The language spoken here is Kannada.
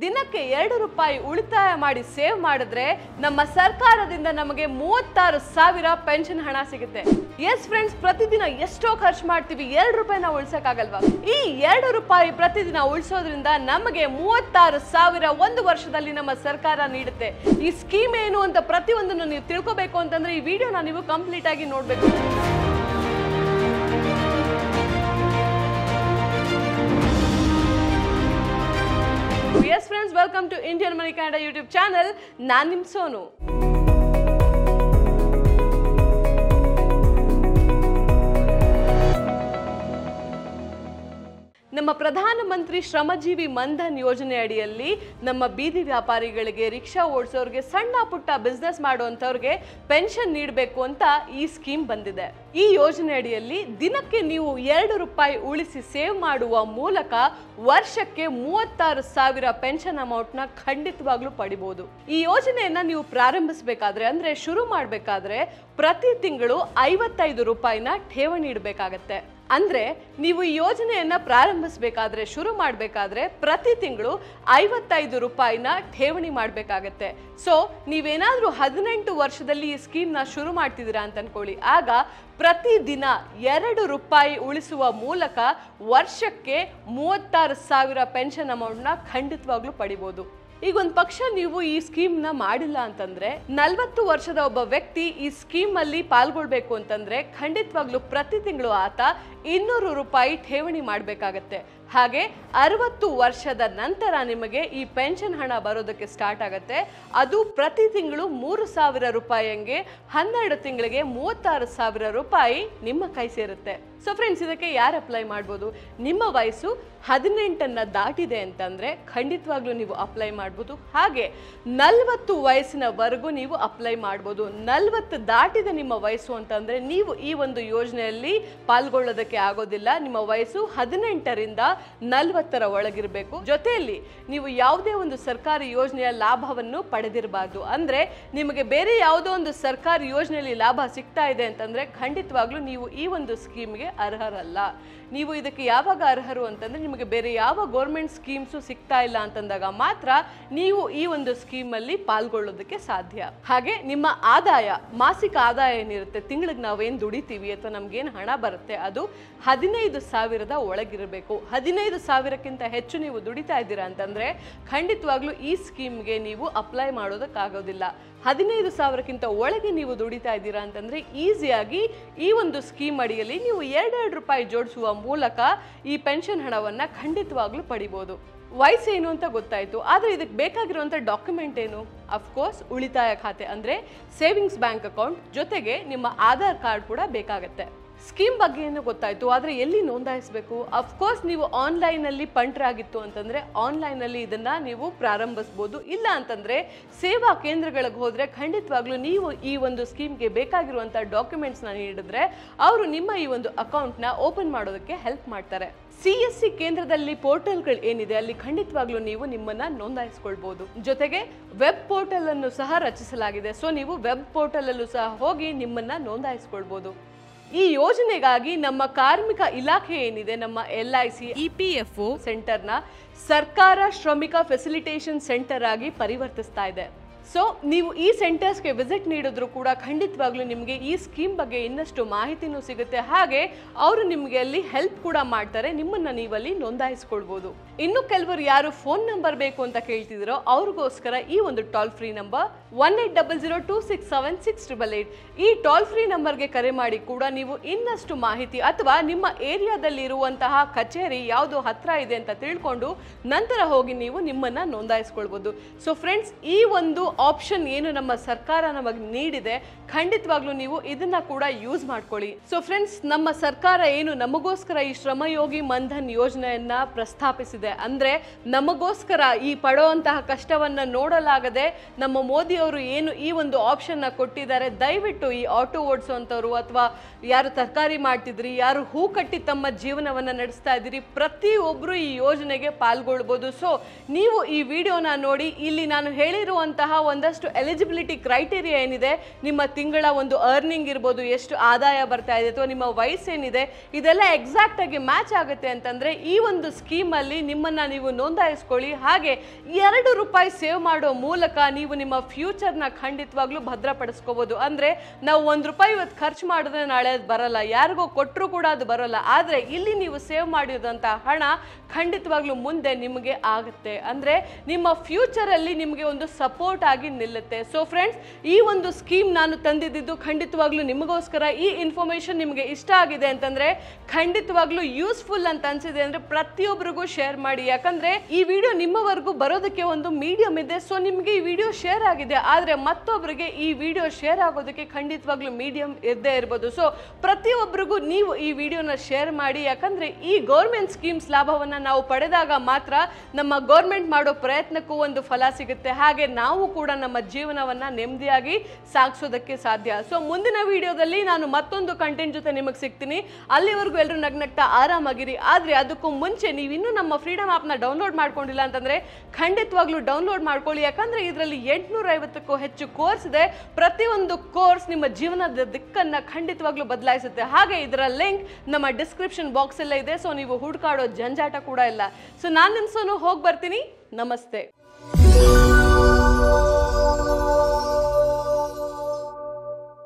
ದಿನಕ್ಕೆ ಎರಡು ರೂಪಾಯಿ ಉಳಿತಾಯ ಮಾಡಿ ಸೇವ್ ಮಾಡಿದ್ರೆ ನಮ್ಮ ಸರ್ಕಾರದಿಂದ ನಮಗೆ ಮೂವತ್ತಾರು ಸಾವಿರ ಪೆನ್ಷನ್ ಹಣ ಸಿಗುತ್ತೆ ಎಸ್ ಫ್ರೆಂಡ್ಸ್ ಪ್ರತಿದಿನ ಎಷ್ಟೋ ಖರ್ಚು ಮಾಡ್ತೀವಿ ಎರಡು ರೂಪಾಯಿನ ಉಳ್ಸಕ್ಕಾಗಲ್ವಾ ಈ ಎರಡು ರೂಪಾಯಿ ಪ್ರತಿದಿನ ಉಳಿಸೋದ್ರಿಂದ ನಮಗೆ ಮೂವತ್ತಾರು ಸಾವಿರ ಒಂದು ವರ್ಷದಲ್ಲಿ ನಮ್ಮ ಸರ್ಕಾರ ನೀಡುತ್ತೆ ಈ ಸ್ಕೀಮ್ ಏನು ಅಂತ ಪ್ರತಿಯೊಂದನ್ನು ನೀವು ತಿಳ್ಕೊಬೇಕು ಅಂತಂದ್ರೆ ಈ ವಿಡಿಯೋನ ನೀವು ಕಂಪ್ಲೀಟ್ ಆಗಿ ನೋಡ್ಬೇಕು yes friends welcome to Indian money Kannada YouTube channel ನಾನ್ ನಿಮ್ ಸೋನು ನಮ್ಮ ಪ್ರಧಾನಮಂತ್ರಿ ಶ್ರಮಜೀವಿ ಮನ್ಧನ್ ಯೋಜನೆ ಅಡಿಯಲ್ಲಿ ನಮ್ಮ ಬೀದಿ ವ್ಯಾಪಾರಿಗಳಿಗೆ ರಿಕ್ಷಾ ಓಡಿಸೋರಿಗೆ ಸಣ್ಣ ಪುಟ್ಟ ಬಿಸ್ನೆಸ್ ಮಾಡುವಂಥವ್ರಿಗೆ ಪೆನ್ಷನ್ ನೀಡಬೇಕು ಅಂತ ಈ ಸ್ಕೀಮ್ ಬಂದಿದೆ ಈ ಯೋಜನೆ ಅಡಿಯಲ್ಲಿ ದಿನಕ್ಕೆ ನೀವು ಎರಡು ರೂಪಾಯಿ ಉಳಿಸಿ ಸೇವ್ ಮಾಡುವ ಮೂಲಕ ವರ್ಷಕ್ಕೆ ಮೂವತ್ತಾರು ಸಾವಿರ ಪೆನ್ಷನ್ ಅಮೌಂಟ್ನ ಖಂಡಿತವಾಗ್ಲೂ ಪಡಿಬಹುದು ಈ ಯೋಜನೆಯನ್ನ ನೀವು ಪ್ರಾರಂಭಿಸಬೇಕಾದ್ರೆ ಅಂದ್ರೆ ಶುರು ಮಾಡಬೇಕಾದ್ರೆ ಪ್ರತಿ ತಿಂಗಳು ಐವತ್ತೈದು ರೂಪಾಯಿನ ಠೇವಣಿ ಇಡಬೇಕಾಗತ್ತೆ ಅಂದ್ರೆ ನೀವು ಈ ಯೋಜನೆಯನ್ನ ಪ್ರಾರಂಭಿಸಬೇಕಾದ್ರೆ ಶುರು ಮಾಡಬೇಕಾದ್ರೆ ಪ್ರತಿ ತಿಂಗಳು ಐವತ್ತೈದು ರೂಪಾಯಿನ ಠೇವಣಿ ಮಾಡಬೇಕಾಗತ್ತೆ ಸೊ ನೀವೇನಾದ್ರೂ ಹದಿನೆಂಟು ವರ್ಷದಲ್ಲಿ ಈ ಸ್ಕೀಮ್ನ ಶುರು ಮಾಡ್ತಿದ್ದೀರಾ ಅಂತ ಅನ್ಕೊಳ್ಳಿ ಆಗ ಪ್ರತಿ ದಿನ ಎರಡು ರೂಪಾಯಿ ಉಳಿಸುವ ಮೂಲಕ ವರ್ಷಕ್ಕೆ ಮೂವತ್ತಾರು ಸಾವಿರ ಪೆನ್ಷನ್ ಅಮೌಂಟ್ನ ಖಂಡಿತವಾಗ್ಲೂ ಪಡಿಬೋದು ಈಗ ಒಂದು ಪಕ್ಷ ನೀವು ಈ ಸ್ಕೀಮ್ ನ ಮಾಡಿಲ್ಲ ಅಂತಂದ್ರೆ ನಲವತ್ತು ವರ್ಷದ ಒಬ್ಬ ವ್ಯಕ್ತಿ ಈ ಸ್ಕೀಮ್ ಅಲ್ಲಿ ಪಾಲ್ಗೊಳ್ಬೇಕು ಅಂತಂದ್ರೆ ಖಂಡಿತವಾಗ್ಲೂ ಪ್ರತಿ ತಿಂಗಳು ಆತ ಇನ್ನೂರು ರೂಪಾಯಿ ಠೇವಣಿ ಮಾಡಬೇಕಾಗತ್ತೆ ಹಾಗೆ ಅರವತ್ತು ವರ್ಷದ ನಂತರ ನಿಮಗೆ ಈ ಪೆನ್ಷನ್ ಹಣ ಬರೋದಕ್ಕೆ ಸ್ಟಾರ್ಟ್ ಆಗುತ್ತೆ ಅದು ಪ್ರತಿ ತಿಂಗಳು ಮೂರು ಸಾವಿರ ರೂಪಾಯಿಯಂಗೆ ಹನ್ನೆರಡು ತಿಂಗಳಿಗೆ ಮೂವತ್ತಾರು ಸಾವಿರ ರೂಪಾಯಿ ನಿಮ್ಮ ಕೈ ಸೇರುತ್ತೆ ಸೊ ಫ್ರೆಂಡ್ಸ್ ಇದಕ್ಕೆ ಯಾರು ಅಪ್ಲೈ ಮಾಡ್ಬೋದು ನಿಮ್ಮ ವಯಸ್ಸು ಹದಿನೆಂಟನ್ನ ದಾಟಿದೆ ಅಂತಂದ್ರೆ ಖಂಡಿತವಾಗ್ಲೂ ನೀವು ಅಪ್ಲೈ ಮಾಡ್ಬೋದು ಹಾಗೆ ನಲವತ್ತು ವಯಸ್ಸಿನವರೆಗೂ ನೀವು ಅಪ್ಲೈ ಮಾಡ್ಬೋದು ನಲವತ್ತು ದಾಟಿದ ನಿಮ್ಮ ವಯಸ್ಸು ಅಂತಂದ್ರೆ ನೀವು ಈ ಒಂದು ಯೋಜನೆಯಲ್ಲಿ ಪಾಲ್ಗೊಳ್ಳೋದಕ್ಕೆ ಆಗೋದಿಲ್ಲ ನಿಮ್ಮ ವಯಸ್ಸು ಹದಿನೆಂಟರಿಂದ ನಲವತ್ತರ ಒಳಗಿರಬೇಕು ಜೊತೆಯಲ್ಲಿ ನೀವು ಯಾವುದೇ ಒಂದು ಸರ್ಕಾರಿ ಯೋಜನೆಯ ಲಾಭವನ್ನು ಪಡೆದಿರಬಾರ್ದು ಅಂದ್ರೆ ನಿಮಗೆ ಬೇರೆ ಯಾವುದೋ ಒಂದು ಸರ್ಕಾರಿ ಯೋಜನೆಯಲ್ಲಿ ಲಾಭ ಸಿಗ್ತಾ ಇದೆ ಅಂತಂದ್ರೆ ಖಂಡಿತವಾಗ್ಲೂ ನೀವು ಈ ಒಂದು ಸ್ಕೀಮ್ಗೆ ಅರ್ಹರಲ್ಲ ನೀವು ಇದಕ್ಕೆ ಯಾವಾಗ ಅರ್ಹರು ಅಂತಂದ್ರೆ ನಿಮಗೆ ಬೇರೆ ಯಾವ ಗೌರ್ಮೆಂಟ್ ಸ್ಕೀಮ್ಸು ಸಿಗ್ತಾ ಇಲ್ಲ ಅಂತಂದಾಗ ಮಾತ್ರ ನೀವು ಈ ಒಂದು ಸ್ಕೀಮಲ್ಲಿ ಪಾಲ್ಗೊಳ್ಳೋದಕ್ಕೆ ಸಾಧ್ಯ ಹಾಗೆ ನಿಮ್ಮ ಆದಾಯ ಮಾಸಿಕ ಆದಾಯ ಏನಿರುತ್ತೆ ತಿಂಗಳಿಗೆ ನಾವೇನು ದುಡಿತೀವಿ ಅಥವಾ ನಮ್ಗೇನು ಹಣ ಬರುತ್ತೆ ಅದು ಹದಿನೈದು ಸಾವಿರದ ಒಳಗಿರಬೇಕು ಹದಿನೈದು ಸಾವಿರಕ್ಕಿಂತ ಹೆಚ್ಚು ನೀವು ದುಡಿತಾ ಇದ್ದೀರಾ ಅಂತಂದ್ರೆ ಖಂಡಿತವಾಗ್ಲೂ ಈ ಸ್ಕೀಮ್ಗೆ ನೀವು ಅಪ್ಲೈ ಮಾಡೋದಕ್ಕಾಗೋದಿಲ್ಲ ಹದಿನೈದು ಸಾವಿರಕ್ಕಿಂತ ಒಳಗೆ ನೀವು ದುಡಿತಾ ಇದ್ದೀರಾ ಅಂತಂದ್ರೆ ಈಸಿಯಾಗಿ ಈ ಒಂದು ಸ್ಕೀಮ್ ಅಡಿಯಲ್ಲಿ ನೀವು ಎರಡೆರಡು ರೂಪಾಯಿ ಜೋಡಿಸುವ ಮೂಲಕ ಈ ಪೆನ್ಷನ್ ಹಣವನ್ನ ಖಂಡಿತವಾಗ್ಲೂ ಪಡಿಬೋದು ವಯಸ್ಸೇನು ಅಂತ ಗೊತ್ತಾಯ್ತು ಆದ್ರೆ ಇದಕ್ಕೆ ಬೇಕಾಗಿರುವಂತ ಡಾಕ್ಯುಮೆಂಟ್ ಏನು ಅಫ್ಕೋರ್ಸ್ ಉಳಿತಾಯ ಖಾತೆ ಅಂದ್ರೆ ಸೇವಿಂಗ್ಸ್ ಬ್ಯಾಂಕ್ ಅಕೌಂಟ್ ಜೊತೆಗೆ ನಿಮ್ಮ ಆಧಾರ್ ಕಾರ್ಡ್ ಕೂಡ ಬೇಕಾಗತ್ತೆ ಸ್ಕೀಮ್ ಬಗ್ಗೆ ಏನು ಗೊತ್ತಾಯ್ತು ಆದ್ರೆ ಎಲ್ಲಿ ನೋಂದಾಯಿಸಬೇಕು ಅಫ್ಕೋರ್ಸ್ ನೀವು ಆನ್ಲೈನ್ ಅಲ್ಲಿ ಪಂಟ್ರಾಗಿತ್ತು ಅಂತಂದ್ರೆ ಆನ್ಲೈನ್ ಅಲ್ಲಿ ಇದನ್ನ ನೀವು ಪ್ರಾರಂಭಿಸಬಹುದು ಇಲ್ಲ ಅಂತಂದ್ರೆ ಸೇವಾ ಕೇಂದ್ರಗಳಿಗೆ ಹೋದ್ರೆ ಖಂಡಿತವಾಗ್ಲೂ ನೀವು ಈ ಒಂದು ಸ್ಕೀಮ್ಗೆ ಬೇಕಾಗಿರುವಂತಹ ಡಾಕ್ಯುಮೆಂಟ್ಸ್ ನ ನೀಡಿದ್ರೆ ಅವರು ನಿಮ್ಮ ಈ ಒಂದು ಅಕೌಂಟ್ ನ ಓಪನ್ ಮಾಡೋದಕ್ಕೆ ಹೆಲ್ಪ್ ಮಾಡ್ತಾರೆ ಸಿ ಎಸ್ ಸಿ ಕೇಂದ್ರದಲ್ಲಿ ಪೋರ್ಟಲ್ಗಳು ಏನಿದೆ ಅಲ್ಲಿ ಖಂಡಿತವಾಗ್ಲೂ ನೀವು ನಿಮ್ಮನ್ನ ನೋಂದಾಯಿಸ್ಕೊಳ್ಬಹುದು ಜೊತೆಗೆ ವೆಬ್ ಪೋರ್ಟಲ್ ಅನ್ನು ಸಹ ರಚಿಸಲಾಗಿದೆ ಸೊ ನೀವು ವೆಬ್ ಪೋರ್ಟಲ್ ಅಲ್ಲೂ ಸಹ ಹೋಗಿ ನಿಮ್ಮನ್ನ ನೋಂದಾಯಿಸ್ಕೊಳ್ಬಹುದು ಈ ಯೋಜನೆಗಾಗಿ ನಮ್ಮ ಕಾರ್ಮಿಕ ಇಲಾಖೆ ಏನಿದೆ ನಮ್ಮ L I C E P F O ಸೆಂಟರ್ನ ಸರ್ಕಾರ ಶ್ರಮಿಕ ಫೆಸಿಲಿಟೇಷನ್ ಸೆಂಟರ್ ಆಗಿ ಪರಿವರ್ತಿಸ್ತಾ ಇದೆ ಸೊ ನೀವು ಈ ಸೆಂಟರ್ಸ್ಗೆ ವಿಸಿಟ್ ನೀಡಿದ್ರು ಕೂಡ ಖಂಡಿತವಾಗ್ಲೂ ನಿಮಗೆ ಈ ಸ್ಕೀಮ್ ಬಗ್ಗೆ ಇನ್ನಷ್ಟು ಮಾಹಿತಿನೂ ಸಿಗುತ್ತೆ ಹಾಗೆ ಅವರು ನಿಮಗೆ ಅಲ್ಲಿ ಹೆಲ್ಪ್ ಕೂಡ ಮಾಡ್ತಾರೆ ನಿಮ್ಮನ್ನ ನೀವಲ್ಲಿ ನೋಂದಾಯಿಸ್ಕೊಳ್ಬೋದು ಇನ್ನು ಕೆಲವರು ಯಾರು ಫೋನ್ ನಂಬರ್ ಬೇಕು ಅಂತ ಕೇಳ್ತಿದ್ದೀರೋ ಅವ್ರಿಗೋಸ್ಕರ ಈ ಒಂದು toll free number one eight double zero two six seven six triple eight ಈ ಟೋಲ್ ಫ್ರೀ ನಂಬರ್ಗೆ ಕರೆ ಮಾಡಿ ಕೂಡ ನೀವು ಇನ್ನಷ್ಟು ಮಾಹಿತಿ ಅಥವಾ ನಿಮ್ಮ ಏರಿಯಾದಲ್ಲಿ ಇರುವಂತಹ ಕಚೇರಿ ಯಾವುದು ಹತ್ರ ಇದೆ ಅಂತ ತಿಳ್ಕೊಂಡು ನಂತರ ಹೋಗಿ ನೀವು ನಿಮ್ಮನ್ನ ನೋಂದಾಯಿಸ್ಕೊಳ್ಬೋದು ಸೊ ಫ್ರೆಂಡ್ಸ್ ಈ ಒಂದು ಆಪ್ಷನ್ ಏನು ನಮ್ಮ ಸರ್ಕಾರ ನಮಗೆ ನೀಡಿದೆ ಖಂಡಿತವಾಗ್ಲೂ ನೀವು ಇದನ್ನ ಕೂಡ ಯೂಸ್ ಮಾಡ್ಕೊಳ್ಳಿ ಸೊ ಫ್ರೆಂಡ್ಸ್ ನಮ್ಮ ಸರ್ಕಾರ ಏನು ನಮಗೋಸ್ಕರ ಈ ಶ್ರಮಯೋಗಿ ಮನ್ಧನ್ ಯೋಜನೆಯನ್ನ ಪ್ರಸ್ತಾಪಿಸಿದೆ ಅಂದ್ರೆ ನಮಗೋಸ್ಕರ ಈ ಪಡುವಂತಹ ಕಷ್ಟವನ್ನ ನೋಡಲಾಗದೆ ನಮ್ಮ ಮೋದಿ ಅವರು ಏನು ಈ ಒಂದು ಆಪ್ಷನ್ ನ ಕೊಟ್ಟಿದ್ದಾರೆ ದಯವಿಟ್ಟು ಈ ಆಟೋ ಓಡಿಸುವಂತವ್ರು ಅಥವಾ ಯಾರು ತರಕಾರಿ ಮಾಡ್ತಿದ್ರಿ ಯಾರು ಹೂ ಕಟ್ಟಿ ತಮ್ಮ ಜೀವನವನ್ನ ನಡೆಸ್ತಾ ಇದ್ದೀರಿ ಪ್ರತಿಯೊಬ್ರು ಈ ಯೋಜನೆಗೆ ಪಾಲ್ಗೊಳ್ಬೋದು ಸೊ ನೀವು ಈ ವಿಡಿಯೋನ ನೋಡಿ ಇಲ್ಲಿ ನಾನು ಹೇಳಿರುವಂತಹ ಒಂದಷ್ಟು ಎಲಿಜಿಬಿಲಿಟಿ ಕ್ರೈಟೇರಿಯಾ ಏನಿದೆ ನಿಮ್ಮ ತಿಂಗಳ ಒಂದು ಅರ್ನಿಂಗ್ ಇರ್ಬೋದು ಎಷ್ಟು ಆದಾಯ ಬರ್ತಾ ಇದೆ ಅಥವಾ ನಿಮ್ಮ ವಯಸ್ಸೇನಿದೆ ಇದೆಲ್ಲ ಎಕ್ಸಾಕ್ಟ್ ಆಗಿ ಮ್ಯಾಚ್ ಆಗುತ್ತೆ ಅಂತಂದ್ರೆ ಈ ಒಂದು ಸ್ಕೀಮ್ ಅಲ್ಲಿ ನಿಮ್ಮನ್ನ ನೀವು ನೋಂದಾಯಿಸ್ಕೊಳ್ಳಿ ಹಾಗೆ ಎರಡು ರೂಪಾಯಿ ಸೇವ್ ಮಾಡೋ ಮೂಲಕ ನೀವು ನಿಮ್ಮ ಫ್ಯೂಚರ್ನ ಖಂಡಿತವಾಗ್ಲೂ ಭದ್ರಪಡಿಸ್ಕೋಬಹುದು ಅಂದ್ರೆ ನಾವು ಒಂದ್ ರೂಪಾಯಿ ಇವತ್ತು ಖರ್ಚು ಮಾಡಿದ್ರೆ ನಾಳೆ ಅದು ಬರಲ್ಲ ಯಾರಿಗೋ ಕೊಟ್ಟರು ಕೂಡ ಅದು ಬರಲ್ಲ ಆದ್ರೆ ಇಲ್ಲಿ ನೀವು ಸೇವ್ ಮಾಡಿದಂತ ಹಣ ಖಂಡಿತವಾಗ್ಲೂ ಮುಂದೆ ನಿಮಗೆ ಆಗುತ್ತೆ ಅಂದ್ರೆ ನಿಮ್ಮ ಫ್ಯೂಚರ್ ಅಲ್ಲಿ ನಿಮಗೆ ಒಂದು ಸಪೋರ್ಟ್ ಆಗಿ ನಿಲ್ಲುತ್ತೆ ಸೊ ಫ್ರೆಂಡ್ಸ್ ಈ ಒಂದು ಸ್ಕೀಮ್ ನಾನು ತಂದಿದ್ದು ಖಂಡಿತವಾಗ್ಲೂ ನಿಮಗೋಸ್ಕರ ಈ ಇನ್ಫಾರ್ಮೇಶನ್ ನಿಮಗೆ ಇಷ್ಟ ಆಗಿದೆ ಅಂತಂದ್ರೆ ಖಂಡಿತವಾಗ್ಲೂ ಯೂಸ್ಫುಲ್ ಅಂತ ಅನ್ಸಿದೆ ಅಂದ್ರೆ ಪ್ರತಿಯೊಬ್ಬರಿಗೂ ಶೇರ್ ಮಾಡಿ ಯಾಕಂದ್ರೆ ಈ ವಿಡಿಯೋ ನಿಮ್ಮವರೆಗೂ ಬರೋದಕ್ಕೆ ಒಂದು ಮೀಡಿಯಂ ಇದೆ ಸೊ ನಿಮಗೆ ಈ ವಿಡಿಯೋ ಶೇರ್ ಆಗಿದೆ ಆದ್ರೆ ಮತ್ತೊಬ್ಬರಿಗೆ ಈ ವಿಡಿಯೋ ಶೇರ್ ಆಗೋದಕ್ಕೆ ಖಂಡಿತವಾಗ್ಲೂ ಮೀಡಿಯಂ ಇದ್ದೇ ಇರ್ಬೋದು ಸೊ ಪ್ರತಿಯೊಬ್ಬರಿಗೂ ನೀವು ಈ ವಿಡಿಯೋನ ಶೇರ್ ಮಾಡಿ ಯಾಕಂದ್ರೆ ಈ ಗೌರ್ಮೆಂಟ್ ಸ್ಕೀಮ್ಸ್ ಲಾಭವನ್ನ ನಾವು ಪಡೆದಾಗ ಮಾತ್ರ ನಮ್ಮ ಗೌರ್ಮೆಂಟ್ ಮಾಡೋ ಪ್ರಯತ್ನಕ್ಕೂ ಒಂದು ಫಲ ಸಿಗುತ್ತೆ ಹಾಗೆ ನಾವು ಕೂಡ ನಮ್ಮ ಜೀವನವನ್ನ ನೆಮ್ಮದಿಯಾಗಿ ಸಾಗಿಸೋದಕ್ಕೆ ಸಾಧ್ಯ ಸೊ ಮುಂದಿನ ವಿಡಿಯೋದಲ್ಲಿ ನಾನು ಮತ್ತೊಂದು ಕಂಟೆಂಟ್ ಜೊತೆ ನಿಮಗೆ ಸಿಗ್ತೀನಿ ಅಲ್ಲಿವರೆಗೂ ಎಲ್ಲರೂ ನಗ್ನಗ್ತಾ ಆರಾಮಾಗಿರಿ ಆದ್ರೆ ಅದಕ್ಕೂ ಮುಂಚೆ ನೀವು ಇನ್ನೂ ನಮ್ಮ ಫ್ರೀಡಮ್ ಆಪ್ನ ಡೌನ್ಲೋಡ್ ಮಾಡ್ಕೊಂಡಿಲ್ಲ ಅಂತಂದ್ರೆ ಖಂಡಿತವಾಗ್ಲೂ ಡೌನ್ಲೋಡ್ ಮಾಡ್ಕೊಳ್ಳಿ ಯಾಕಂದ್ರೆ ಇದರಲ್ಲಿ ಎಂಟುನೂರ ಐವತ್ತಕ್ಕೂ ಹೆಚ್ಚು ಕೋರ್ಸ್ ಇದೆ ಪ್ರತಿಯೊಂದು ಕೋರ್ಸ್ ನಿಮ್ಮ ಜೀವನದ ದಿಕ್ಕನ್ನ ಖಂಡಿತವಾಗ್ಲೂ ಬದಲಾಯಿಸುತ್ತೆ ಹಾಗೆ ಇದರ ಲಿಂಕ್ ನಮ್ಮ ಡಿಸ್ಕ್ರಿಪ್ಷನ್ ಬಾಕ್ಸ್ ಎಲ್ಲ ಇದೆ ಸೊ ನೀವು ಹುಡುಕಾಡೋ ಜಂಜಾಟ ಕೂಡ ಇಲ್ಲ ಸೊ ನಾನು ನಿಮ್ಸೋನು ಹೋಗಿ ಬರ್ತೀನಿ ನಮಸ್ತೆ